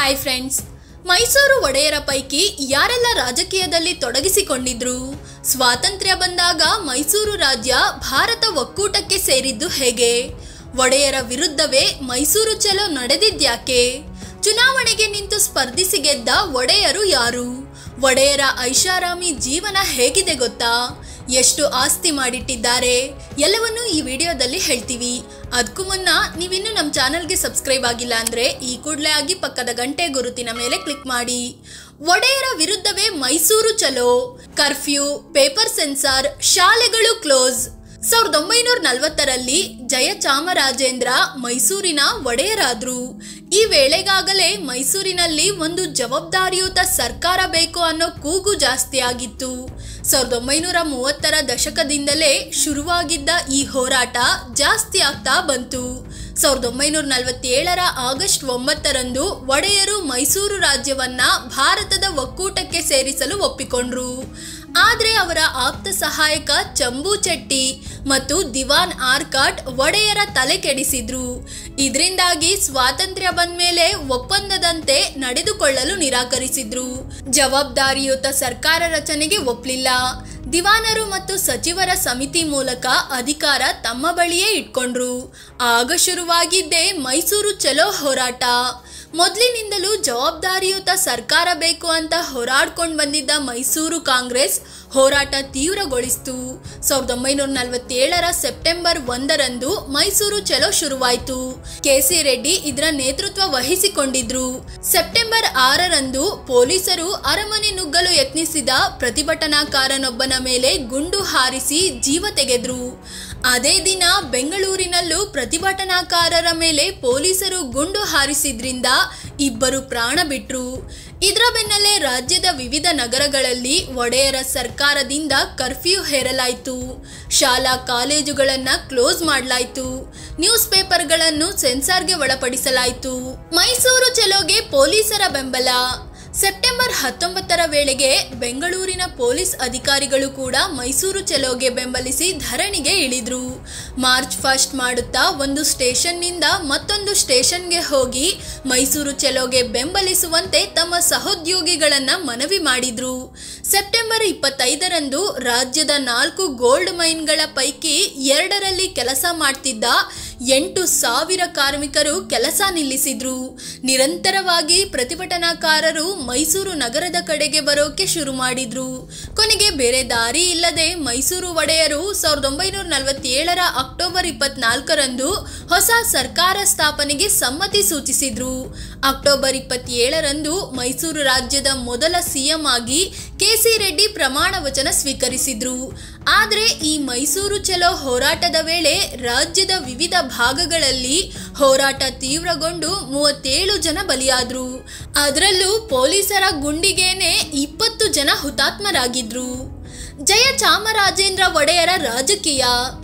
hi friends Mysuru ಒಡೆಯರ ಪೈಕಿ ಯಾರೆಲ್ಲ ರಾಜಕೀಯದಲ್ಲಿ ತೊಡಗಿಸಿಕೊಂಡಿದ್ರು ಸ್ವಾತಂತ್ರ್ಯ ಬಂದಾಗ ಮೈಸೂರು ರಾಜ್ಯ ಭಾರತ ಒಕ್ಕೂಟಕ್ಕೆ ಸೇರಿದ್ದು ಹೇಗೆ ಒಡೆಯರ ವಿರುದ್ಧವೇ ಮೈಸೂರು ಚಲೋ ನಡೆದಿದ್ಯಾಕೆ ಚುನಾವಣೆಗೆ ನಿಂತು ಸ್ಪರ್ಧಿಸಿ ಗೆದ್ದ ಒಡೆಯರು ಯಾರು ಒಡೆಯರ ಐಷಾರಾಮಿ ಜೀವನ ಹೇಗಿದೆ ಗೊತ್ತಾ ಎಷ್ಟು ಆಸ್ತಿ ಮಾಡಿಟ್ಟಿದ್ದಾರೆ ಎಲ್ಲವನ್ನೂ ಈ ವಿಡಿಯೋದಲ್ಲಿ ಹೇಳ್ತೀವಿ ಅದಕ್ಕೂ ಮುನ್ನ ನೀವಿನ್ನೂ ನಮ್ಮ ಚಾನಲ್ಗೆ ಸಬ್ಸ್ಕ್ರೈಬ್ ಆಗಿಲ್ಲ ಅಂದರೆ ಈ ಕೂಡಲೇ ಆಗಿ ಪಕ್ಕದ ಗಂಟೆ ಗುರುತಿನ ಮೇಲೆ ಕ್ಲಿಕ್ ಮಾಡಿ ಒಡೆಯರ ವಿರುದ್ಧವೇ ಮೈಸೂರು ಚಲೋ ಕರ್ಫ್ಯೂ ಪೇಪರ್ ಸೆನ್ಸಾರ್ ಶಾಲೆಗಳು ಕ್ಲೋಸ್ ಸಾವಿರದ ಒಂಬೈನೂರ ನಲವತ್ತರಲ್ಲಿ ಜಯಚಾಮರಾಜೇಂದ್ರ ಮೈಸೂರಿನ ಒಡೆಯರಾದ್ರು ಈ ವೇಳೆಗಾಗಲೇ ಮೈಸೂರಿನಲ್ಲಿ ಒಂದು ಜವಾಬ್ದಾರಿಯುತ ಸರ್ಕಾರ ಬೇಕು ಅನ್ನೋ ಕೂಗು ಜಾಸ್ತಿ ಆಗಿತ್ತು ಸಾವಿರದ ಒಂಬೈನೂರ ಮೂವತ್ತರ ದಶಕದಿಂದಲೇ ಶುರುವಾಗಿದ್ದ ಈ ಹೋರಾಟ ಜಾಸ್ತಿ ಆಗ್ತಾ ಬಂತು ಸಾವಿರದ ಒಂಬೈನೂರ ನಲವತ್ತೇಳರ ಆಗಸ್ಟ್ ಒಂಬತ್ತರಂದು ಒಡೆಯರು ಮೈಸೂರು ರಾಜ್ಯವನ್ನ ಭಾರತದ ಒಕ್ಕೂಟಕ್ಕೆ ಸೇರಿಸಲು ಒಪ್ಪಿಕೊಂಡ್ರು ಆದರೆ ಅವರ ಆಪ್ತ ಸಹಾಯಕ ಚಂಬು ಚೆಟ್ಟಿ ಮತ್ತು ದಿವಾನ್ ಆರ್ಕಾಟ್ ಒಡೆಯರ ತಲೆ ಕೆಡಿಸಿದ್ರು ಇದರಿಂದಾಗಿ ಸ್ವಾತಂತ್ರ್ಯ ಬಂದ್ಮೇಲೆ ಒಪ್ಪಂದದಂತೆ ನಡೆದುಕೊಳ್ಳಲು ನಿರಾಕರಿಸಿದ್ರು ಜವಾಬ್ದಾರಿಯುತ ಸರ್ಕಾರ ರಚನೆಗೆ ಒಪ್ಪಲಿಲ್ಲ ದಿವಾನರು ಮತ್ತು ಸಚಿವರ ಸಮಿತಿ ಮೂಲಕ ಅಧಿಕಾರ ತಮ್ಮ ಬಳಿಯೇ ಇಟ್ಕೊಂಡ್ರು ಆಗ ಶುರುವಾಗಿದ್ದೇ ಮೈಸೂರು ಚಲೋ ಹೋರಾಟ ಮೊದಲಿನಿಂದಲೂ ಜವಾಬ್ದಾರಿಯುತ ಸರ್ಕಾರ ಬೇಕು ಅಂತ ಹೋರಾಡ್ಕೊಂಡು ಬಂದಿದ್ದ ಮೈಸೂರು ಕಾಂಗ್ರೆಸ್ ಹೋರಾಟ ತೀವ್ರಗೊಳಿಸಿತು ಸಾವಿರದ ಒಂಬೈನೂರ ನಲವತ್ತೇಳರ ಸೆಪ್ಟೆಂಬರ್ ಒಂದರಂದು ಮೈಸೂರು ಚಲೋ ಶುರುವಾಯಿತು ಕೆಸಿ ರೆಡ್ಡಿ ಇದರ ನೇತೃತ್ವ ವಹಿಸಿಕೊಂಡಿದ್ರು ಸೆಪ್ಟೆಂಬರ್ ಆರರಂದು ಪೊಲೀಸರು ಅರಮನೆ ನುಗ್ಗಲು ಯತ್ನಿಸಿದ ಪ್ರತಿಭಟನಾಕಾರನೊಬ್ಬನ ಮೇಲೆ ಗುಂಡು ಹಾರಿಸಿ ಜೀವ ತೆಗೆದ್ರು ಅದೇ ದಿನ ಬೆಂಗಳೂರಿನಲ್ಲೂ ಪ್ರತಿಭಟನಾಕಾರರ ಮೇಲೆ ಪೊಲೀಸರು ಗುಂಡು ಹಾರಿಸಿದ್ರಿಂದ ಇಬ್ಬರು ಪ್ರಾಣ ಬಿಟ್ರು ಇದರ ಬೆನ್ನಲ್ಲೇ ರಾಜ್ಯದ ವಿವಿಧ ನಗರಗಳಲ್ಲಿ ಒಡೆಯರ ಸರ್ಕಾರದಿಂದ ಕರ್ಫ್ಯೂ ಹೇರಲಾಯಿತು ಶಾಲಾ ಕಾಲೇಜುಗಳನ್ನು ಕ್ಲೋಸ್ ಮಾಡಲಾಯಿತು ನ್ಯೂಸ್ ಪೇಪರ್ಗಳನ್ನು ಸೆನ್ಸಾರ್ಗೆ ಒಳಪಡಿಸಲಾಯಿತು ಮೈಸೂರು ಚಲೋಗೆ ಪೊಲೀಸರ ಬೆಂಬಲ ಸೆಪ್ಟೆಂಬರ್ ಹತ್ತೊಂಬತ್ತರ ವೇಳೆಗೆ ಬೆಂಗಳೂರಿನ ಪೊಲೀಸ್ ಅಧಿಕಾರಿಗಳು ಕೂಡ ಮೈಸೂರು ಚಲೋಗೆ ಬೆಂಬಲಿಸಿ ಧರಣಿಗೆ ಇಳಿದ್ರು ಮಾರ್ಚ್ ಫಸ್ಟ್ ಮಾಡುತ್ತಾ ಒಂದು ಸ್ಟೇಷನ್ನಿಂದ ಮತ್ತೊಂದು ಸ್ಟೇಷನ್ಗೆ ಹೋಗಿ ಮೈಸೂರು ಚಲೋಗೆ ಬೆಂಬಲಿಸುವಂತೆ ತಮ್ಮ ಸಹೋದ್ಯೋಗಿಗಳನ್ನ ಮನವಿ ಮಾಡಿದ್ರು ಸೆಪ್ಟೆಂಬರ್ ಇಪ್ಪತ್ತೈದರಂದು ರಾಜ್ಯದ ನಾಲ್ಕು ಗೋಲ್ಡ್ ಮೈನ್ಗಳ ಪೈಕಿ ಎರಡರಲ್ಲಿ ಕೆಲಸ ಮಾಡ್ತಿದ್ದ ಎಂಟು ಸಾವಿರ ಕಾರ್ಮಿಕರು ಕೆಲಸ ನಿಲ್ಲಿಸಿದ್ರು ನಿರಂತರವಾಗಿ ಪ್ರತಿಭಟನಾಕಾರರು ಮೈಸೂರು ನಗರದ ಕಡೆಗೆ ಬರೋಕೆ ಶುರು ಮಾಡಿದ್ರು ಕೊನೆಗೆ ಬೇರೆ ದಾರಿ ಇಲ್ಲದೆ ಮೈಸೂರು ಒಡೆಯರು ಸಾವಿರದ ಒಂಬೈನೂರ ನಲವತ್ತೇಳರ ಅಕ್ಟೋಬರ್ ಇಪ್ಪತ್ನಾಲ್ಕರಂದು ಹೊಸ ಸರ್ಕಾರ ಸ್ಥಾಪನೆಗೆ ಸಮ್ಮತಿ ಸೂಚಿಸಿದ್ರು ಅಕ್ಟೋಬರ್ ಇಪ್ಪತ್ತೇಳರಂದು ಮೈಸೂರು ರಾಜ್ಯದ ಮೊದಲ ಸಿಎಂ ಆಗಿ ಕೆಸಿ ರೆಡ್ಡಿ ಪ್ರಮಾಣ ವಚನ ಸ್ವೀಕರಿಸಿದ್ರು ಆದರೆ ಈ ಮೈಸೂರು ಚಲೋ ಹೋರಾಟದ ವೇಳೆ ರಾಜ್ಯದ ವಿವಿಧ ಭಾಗಗಳಲ್ಲಿ ಹೋರಾಟ ತೀವ್ರಗೊಂಡು ಮೂವತ್ತೇಳು ಜನ ಬಲಿಯಾದ್ರು ಅದರಲ್ಲೂ ಪೊಲೀಸರ ಗುಂಡಿಗೇನೆ ಇಪ್ಪತ್ತು ಜನ ಹುತಾತ್ಮರಾಗಿದ್ರು ಜಯ ಚಾಮರಾಜೇಂದ್ರ ಒಡೆಯರ ರಾಜಕೀಯ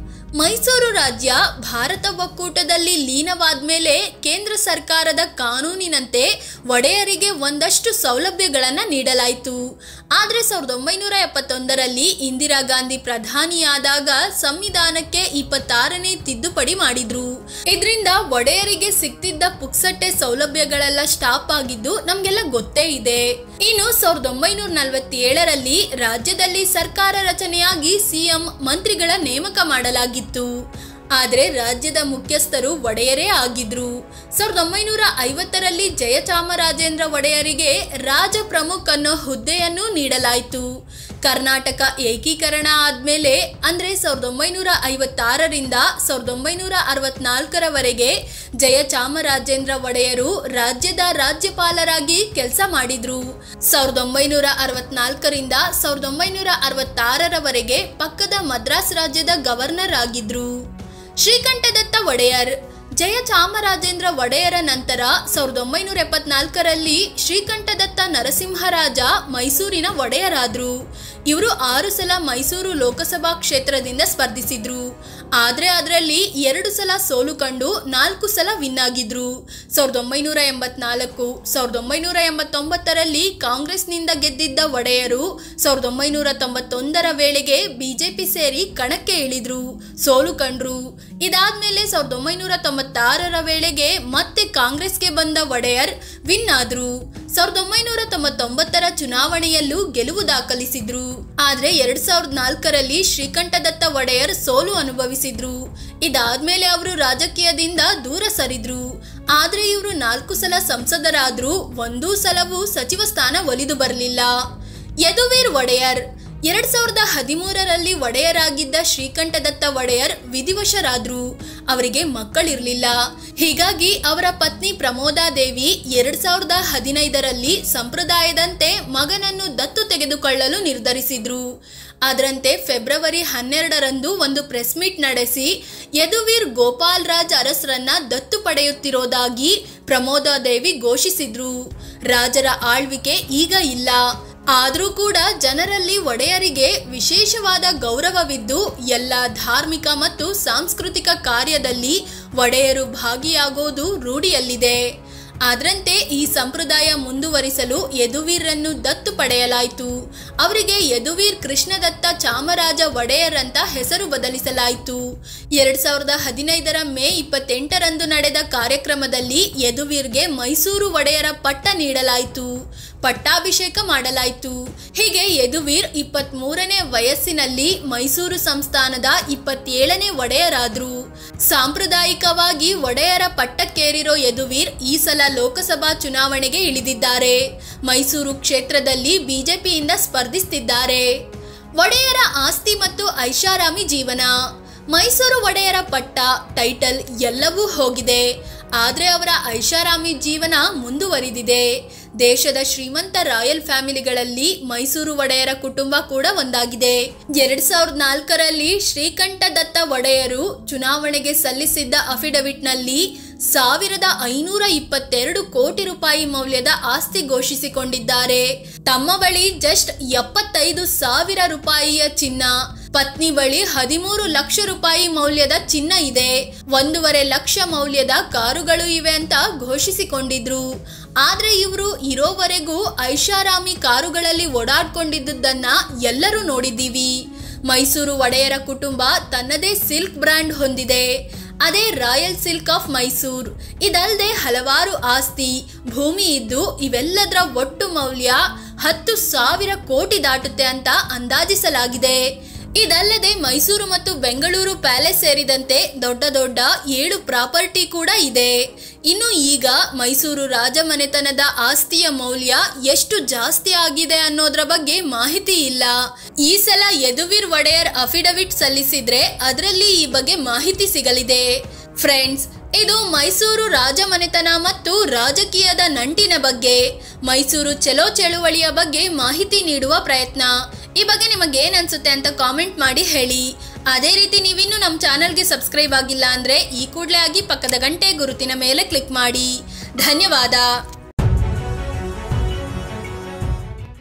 ಮೈಸೂರು ರಾಜ್ಯ ಭಾರತ ಒಕ್ಕೂಟದಲ್ಲಿ ಲೀನವಾದ್ಮೇಲೆ ಕೇಂದ್ರ ಸರ್ಕಾರದ ಕಾನೂನಿನಂತೆ ಒಡೆಯರಿಗೆ ಒಂದಷ್ಟು ಸೌಲಭ್ಯಗಳನ್ನು ನೀಡಲಾಯಿತು ಆದರೆ ಸಾವಿರದ ಒಂಬೈನೂರ ಎಪ್ಪತ್ತೊಂದರಲ್ಲಿ ಇಂದಿರಾ ಗಾಂಧಿ ಪ್ರಧಾನಿಯಾದಾಗ ಸಂವಿಧಾನಕ್ಕೆ ಇಪ್ಪತ್ತಾರನೇ ತಿದ್ದುಪಡಿ ಮಾಡಿದ್ರು ಇದರಿಂದ ಒಡೆಯರಿಗೆ ಸಿಗ್ತಿದ್ದ ಪುಕ್ಸಟ್ಟೆ ಸೌಲಭ್ಯಗಳೆಲ್ಲ ಸ್ಟಾಪ್ ಆಗಿದ್ದು ನಮಗೆಲ್ಲ ಗೊತ್ತೇ ಇದೆ ಇನ್ನು ಸಾವಿರದ ಒಂಬೈನೂರ ನಲವತ್ತೇಳರಲ್ಲಿ ರಾಜ್ಯದಲ್ಲಿ ಸರ್ಕಾರ ರಚನೆಯಾಗಿ ಸಿಎಂ ಮಂತ್ರಿಗಳ ನೇಮಕ ಮಾಡಲಾಗಿತ್ತು ಆದರೆ ರಾಜ್ಯದ ಮುಖ್ಯಸ್ಥರು ಒಡೆಯರೇ ಆಗಿದ್ರು ಸಾವಿರದ ಒಂಬೈನೂರ ಐವತ್ತರಲ್ಲಿ ಜಯಚಾಮರಾಜೇಂದ್ರ ಒಡೆಯರಿಗೆ ರಾಜ ಪ್ರಮುಖ್ ಅನ್ನೋ ಹುದ್ದೆಯನ್ನು ನೀಡಲಾಯಿತು ಕರ್ನಾಟಕ ಏಕೀಕರಣ ಆದ್ಮೇಲೆ ಅಂದ್ರೆ ಸಾವಿರದ ಒಂಬೈನೂರ ಐವತ್ತಾರರಿಂದ ಸಾವಿರದ ಒಂಬೈನೂರ ಅರವತ್ನಾಲ್ಕರವರೆಗೆ ಜಯಚಾಮರಾಜೇಂದ್ರ ಒಡೆಯರು ರಾಜ್ಯದ ರಾಜ್ಯಪಾಲರಾಗಿ ಕೆಲಸ ಮಾಡಿದ್ರು ಸಾವಿರದ ಒಂಬೈನೂರ ಅರವತ್ನಾಲ್ಕರಿಂದ ಸಾವಿರದ ಒಂಬೈನೂರ ಅರವತ್ತಾರರವರೆಗೆ ಪಕ್ಕದ ಮದ್ರಾಸ್ ರಾಜ್ಯದ ಗವರ್ನರ್ ಆಗಿದ್ರು ಶ್ರೀಕಂಠದತ್ತ ಒಡೆಯರ್ ಜಯ ಚಾಮರಾಜೇಂದ್ರ ಒಡೆಯರ ನಂತರ ಸಾವಿರದ ಒಂಬೈನೂರ ಎಪ್ಪತ್ನಾಲ್ಕರಲ್ಲಿ ಶ್ರೀಕಂಠದತ್ತ ನರಸಿಂಹರಾಜ ಮೈಸೂರಿನ ಒಡೆಯರಾದ್ರು ಇವರು ಆರು ಸಲ ಮೈಸೂರು ಲೋಕಸಭಾ ಕ್ಷೇತ್ರದಿಂದ ಸ್ಪರ್ಧಿಸಿದ್ರು ಆದ್ರೆ ಅದರಲ್ಲಿ ಎರಡು ಸಲ ಸೋಲು ಕಂಡು ನಾಲ್ಕು ಸಲ ವಿನ್ ಆಗಿದ್ರು ಸಾವಿರದ ಒಂಬೈನೂರ ಎಂಬತ್ನಾಲ್ಕು ಸಾವಿರದ ಒಂಬೈನೂರ ಎಂಬತ್ತೊಂಬತ್ತರಲ್ಲಿ ಕಾಂಗ್ರೆಸ್ನಿಂದ ಗೆದ್ದಿದ್ದ ಒಡೆಯರು ಸಾವಿರದ ಒಂಬೈನೂರ ತೊಂಬತ್ತೊಂದರ ವೇಳೆಗೆ ಬಿಜೆಪಿ ಸೇರಿ ಕಣಕ್ಕೆ ಇಳಿದ್ರು ಸೋಲು ಕಂಡ್ರು ಇದಾದ್ಮೇಲೆ ಸಾವಿರದ ಒಂಬೈನೂರ ತೊಂಬತ್ತಾರರ ವೇಳೆಗೆ ಮತ್ತೆ ಕಾಂಗ್ರೆಸ್ಗೆ ಬಂದ ಒಡೆಯರ್ ವಿನ್ ಆದ್ರು ಸಾವಿರದ ಒಂಬೈನೂರ ತೊಂಬತ್ತೊಂಬತ್ತರ ಚುನಾವಣೆಯಲ್ಲೂ ಗೆಲುವು ದಾಖಲಿಸಿದ್ರು ಆದ್ರೆ ಎರಡ್ ಸಾವಿರದ ನಾಲ್ಕರಲ್ಲಿ ಶ್ರೀಕಂಠದತ್ತ ಒಡೆಯರ್ ಸೋಲು ಅನುಭವಿಸಿದ್ರು ಇದಾದ್ಮೇಲೆ ಅವರು ರಾಜಕೀಯದಿಂದ ದೂರ ಸರಿದ್ರು ಆದ್ರೆ ಇವರು ನಾಲ್ಕು ಸಲ ಸಂಸದರಾದ್ರೂ ಒಂದೂ ಸಲವೂ ಸಚಿವ ಸ್ಥಾನ ಒಲಿದು ಬರಲಿಲ್ಲ ಯದುವೀರ್ ಒಡೆಯರ್ ಎರಡ್ ಸಾವಿರದ ಹದಿಮೂರರಲ್ಲಿ ಒಡೆಯರಾಗಿದ್ದ ಶ್ರೀಕಂಠದತ್ತ ಒಡೆಯರ್ ವಿಧಿವಶರಾದ್ರು ಅವರಿಗೆ ಮಕ್ಕಳಿರ್ಲಿಲ್ಲ ಹೀಗಾಗಿ ಅವರ ಪತ್ನಿ ಪ್ರಮೋದಾದೇವಿ ಎರಡ್ ಸಾವಿರದ ಹದಿನೈದರಲ್ಲಿ ಸಂಪ್ರದಾಯದಂತೆ ಮಗನನ್ನು ದತ್ತು ತೆಗೆದುಕೊಳ್ಳಲು ನಿರ್ಧರಿಸಿದ್ರು ಅದರಂತೆ ಫೆಬ್ರವರಿ ಹನ್ನೆರಡರಂದು ಒಂದು ಪ್ರೆಸ್ ಮೀಟ್ ನಡೆಸಿ ಯದುವೀರ್ ಗೋಪಾಲ್ ರಾಜ್ ಅರಸರನ್ನ ದತ್ತು ಪಡೆಯುತ್ತಿರೋದಾಗಿ ಪ್ರಮೋದಾದೇವಿ ಘೋಷಿಸಿದ್ರು ರಾಜರ ಆಳ್ವಿಕೆ ಈಗ ಇಲ್ಲ ಆದರೂ ಕೂಡ ಜನರಲ್ಲಿ ಒಡೆಯರಿಗೆ ವಿಶೇಷವಾದ ಗೌರವವಿದ್ದು ಎಲ್ಲ ಧಾರ್ಮಿಕ ಮತ್ತು ಸಾಂಸ್ಕೃತಿಕ ಕಾರ್ಯದಲ್ಲಿ ಒಡೆಯರು ಭಾಗಿಯಾಗೋದು ರೂಢಿಯಲ್ಲಿದೆ ಅದರಂತೆ ಈ ಸಂಪ್ರದಾಯ ಮುಂದುವರಿಸಲು ಯದುವೀರನ್ನು ದತ್ತು ಪಡೆಯಲಾಯಿತು ಅವರಿಗೆ ಯದುವೀರ್ ಕೃಷ್ಣದತ್ತ ಚಾಮರಾಜ ಒಡೆಯರ್ ಅಂತ ಹೆಸರು ಬದಲಿಸಲಾಯಿತು ಎರಡ್ ಸಾವಿರದ ಹದಿನೈದರ ಮೇ ಇಪ್ಪತ್ತೆಂಟರಂದು ನಡೆದ ಕಾರ್ಯಕ್ರಮದಲ್ಲಿ ಯದುವೀರ್ಗೆ ಮೈಸೂರು ಒಡೆಯರ ಪಟ್ಟ ನೀಡಲಾಯಿತು ಪಟ್ಟಾಭಿಷೇಕ ಮಾಡಲಾಯಿತು ಹೀಗೆ ಯದುವೀರ್ ಇಪ್ಪತ್ತ್ ಮೂರನೇ ವಯಸ್ಸಿನಲ್ಲಿ ಮೈಸೂರು ಸಂಸ್ಥಾನದ ಇಪ್ಪತ್ತೇಳನೇ ಒಡೆಯರಾದ್ರು ಸಾಂಪ್ರದಾಯಿಕವಾಗಿ ಒಡೆಯರ ಪಟ್ಟಕ್ಕೇರಿರೋ ಯದುವೀರ್ ಈ ಸಲ ಲೋಕಸಭಾ ಚುನಾವಣೆಗೆ ಇಳಿದಿದ್ದಾರೆ ಮೈಸೂರು ಕ್ಷೇತ್ರದಲ್ಲಿ ಬಿಜೆಪಿಯಿಂದ ಸ್ಪರ್ಧಿಸುತ್ತಿದ್ದಾರೆ ಒಡೆಯರ ಆಸ್ತಿ ಮತ್ತು ಐಷಾರಾಮಿ ಜೀವನ ಮೈಸೂರು ಒಡೆಯರ ಪಟ್ಟ ಟೈಟಲ್ ಎಲ್ಲವೂ ಹೋಗಿದೆ ಆದರೆ ಅವರ ಐಷಾರಾಮಿ ಜೀವನ ಮುಂದುವರಿದಿದೆ ದೇಶದ ಶ್ರೀಮಂತ ರಾಯಲ್ ಫ್ಯಾಮಿಲಿಗಳಲ್ಲಿ ಮೈಸೂರು ಒಡೆಯರ ಕುಟುಂಬ ಕೂಡ ಒಂದಾಗಿದೆ ಎರಡ್ ಸಾವಿರದ ನಾಲ್ಕರಲ್ಲಿ ಶ್ರೀಕಂಠ ದತ್ತ ಒಡೆಯರು ಚುನಾವಣೆಗೆ ಸಲ್ಲಿಸಿದ್ದ ಅಫಿಡವಿಟ್ನಲ್ಲಿ ಸಾವಿರದ ಐನೂರ ಇಪ್ಪತ್ತೆರಡು ಕೋಟಿ ರೂಪಾಯಿ ಮೌಲ್ಯದ ಆಸ್ತಿ ಘೋಷಿಸಿಕೊಂಡಿದ್ದಾರೆ ತಮ್ಮ ಬಳಿ ಜಸ್ಟ್ ಎಪ್ಪತ್ತೈದು ಸಾವಿರ ರೂಪಾಯಿಯ ಚಿನ್ನ ಪತ್ನಿ ಬಳಿ ಹದಿಮೂರು ಲಕ್ಷ ರೂಪಾಯಿ ಮೌಲ್ಯದ ಚಿನ್ನ ಇದೆ ಒಂದೂವರೆ ಲಕ್ಷ ಮೌಲ್ಯದ ಕಾರುಗಳು ಇವೆ ಅಂತ ಘೋಷಿಸಿಕೊಂಡಿದ್ರು ಆದ್ರೆ ಇವರು ಇರೋವರೆಗೂ ಐಷಾರಾಮಿ ಕಾರುಗಳಲ್ಲಿ ಓಡಾಡ್ಕೊಂಡಿದ್ದನ್ನ ಎಲ್ಲರೂ ನೋಡಿದ್ದೀವಿ ಮೈಸೂರು ಒಡೆಯರ ಕುಟುಂಬ ತನ್ನದೇ ಸಿಲ್ಕ್ ಬ್ರ್ಯಾಂಡ್ ಹೊಂದಿದೆ ಅದೇ ರಾಯಲ್ ಸಿಲ್ಕ್ ಆಫ್ ಮೈಸೂರ್ ಇದಲ್ಲದೆ ಹಲವಾರು ಆಸ್ತಿ ಭೂಮಿ ಇದ್ದು ಇವೆಲ್ಲದರ ಒಟ್ಟು ಮೌಲ್ಯ ಹತ್ತು ಸಾವಿರ ಕೋಟಿ ದಾಟುತ್ತೆ ಅಂತ ಅಂದಾಜಿಸಲಾಗಿದೆ ಇದಲ್ಲದೆ ಮೈಸೂರು ಮತ್ತು ಬೆಂಗಳೂರು ಪ್ಯಾಲೇಸ್ ಸೇರಿದಂತೆ ದೊಡ್ಡ ದೊಡ್ಡ ಏಳು ಪ್ರಾಪರ್ಟಿ ಕೂಡ ಇದೆ ಇನ್ನು ಈಗ ಮೈಸೂರು ರಾಜಮನೆತನದ ಆಸ್ತಿಯ ಮೌಲ್ಯ ಎಷ್ಟು ಜಾಸ್ತಿ ಆಗಿದೆ ಅನ್ನೋದ್ರ ಬಗ್ಗೆ ಮಾಹಿತಿ ಇಲ್ಲ ಈ ಸಲ ಯದುವೀರ್ ಒಡೆಯರ್ ಅಫಿಡವಿಟ್ ಸಲ್ಲಿಸಿದ್ರೆ ಅದರಲ್ಲಿ ಈ ಬಗ್ಗೆ ಮಾಹಿತಿ ಸಿಗಲಿದೆ ಫ್ರೆಂಡ್ಸ್ ಇದು ಮೈಸೂರು ರಾಜಮನೆತನ ಮತ್ತು ರಾಜಕೀಯದ ನಂಟಿನ ಬಗ್ಗೆ ಮೈಸೂರು ಚಲೋ ಚಳುವಳಿಯ ಬಗ್ಗೆ ಮಾಹಿತಿ ನೀಡುವ ಪ್ರಯತ್ನ ಈ ಬಗ್ಗೆ ನಿಮಗೆ ಏನ್ ಅನ್ಸುತ್ತೆ ಅಂತ ಕಾಮೆಂಟ್ ಮಾಡಿ ಹೇಳಿ ಅದೇ ರೀತಿ ನೀವಿನ್ನೂ ನಮ್ಮ ಚಾನಲ್ಗೆ ಸಬ್ಸ್ಕ್ರೈಬ್ ಆಗಿಲ್ಲ ಅಂದ್ರೆ ಈ ಕೂಡಲೇ ಆಗಿ ಪಕ್ಕದ ಗಂಟೆ ಗುರುತಿನ ಮೇಲೆ ಕ್ಲಿಕ್ ಮಾಡಿ ಧನ್ಯವಾದ